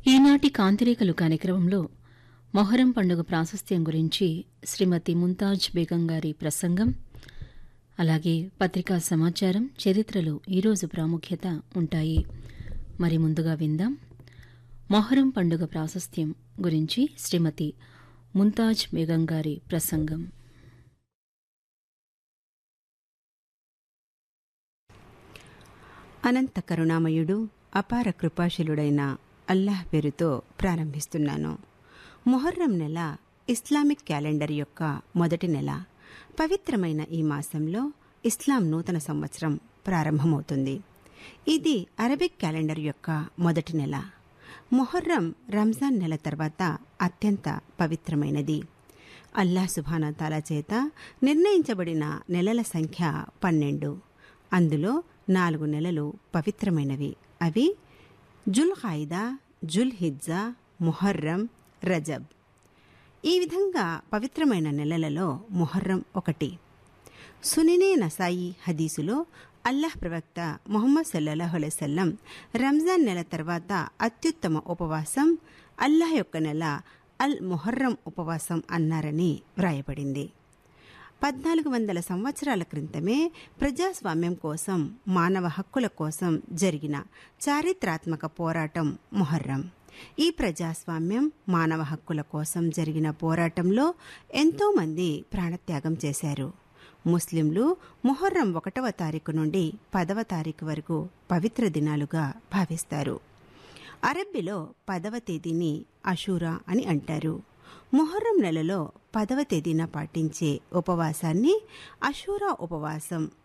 ఈనాటి కాంతిరేఖలు కార్యక్రమంలో మొహరం పండుగ ప్రాశస్త్యం గురించి శ్రీమతి ముంతాజ్ బేగం గారి ప్రసంగం అలాగే పత్రికా సమాచారం చరిత్రలో ఈరోజు ప్రాముఖ్యత ఉంటాయి మరి ముందుగా విందాం మొహరం పండుగ ప్రాశస్త్యం గురించి శ్రీమతి ముంతాజ్ బేగం గారి ప్రసంగం అనంత కరుణామయుడు అపార కృపాశీలుడైన అల్లాహ్ పేరుతో ప్రారంభిస్తున్నాను మొహర్రం నెల ఇస్లామిక్ క్యాలెండర్ యొక్క మొదటి నెల పవిత్రమైన ఈ మాసంలో ఇస్లాం నూతన సంవత్సరం ప్రారంభమవుతుంది ఇది అరబిక్ క్యాలెండర్ యొక్క మొదటి నెల మొహర్రం రంజాన్ నెల తర్వాత అత్యంత పవిత్రమైనది అల్లాహ్ సుభానతాల చేత నిర్ణయించబడిన నెలల సంఖ్య పన్నెండు అందులో నాలుగు నెలలు పవిత్రమైనవి అవి జుల్ ఖాయిదా జుల్ హిజ్జా ముహర్రం రజబ్ ఈ విధంగా పవిత్రమైన నెలలలో ముహర్రం ఒకటి సునినే నసాయి హదీసులో అల్లాహ్ ప్రవక్త ముహమ్మద్ సల్లాహు అలైసల్లం రంజాన్ నెల తర్వాత అత్యుత్తమ ఉపవాసం అల్లాహ్ యొక్క నెల అల్ ముహర్రం ఉపవాసం అన్నారని వ్రాయబడింది పద్నాలుగు వందల సంవత్సరాల క్రితమే ప్రజాస్వామ్యం కోసం మానవ హక్కుల కోసం జరిగిన చారిత్రాత్మక పోరాటం మొహర్రం ఈ ప్రజాస్వామ్యం మానవ హక్కుల కోసం జరిగిన పోరాటంలో ఎంతోమంది ప్రాణత్యాగం చేశారు ముస్లింలు మొహర్రం ఒకటవ తారీఖు నుండి పదవ తారీఖు వరకు పవిత్ర దినాలుగా భావిస్తారు అరబ్బీలో పదవ తేదీని అషూరా అని అంటారు మొహర్రం నెలలో పదవ తేదీన పాటించే ఉపవాసాన్ని అషూరా ఉపవాసం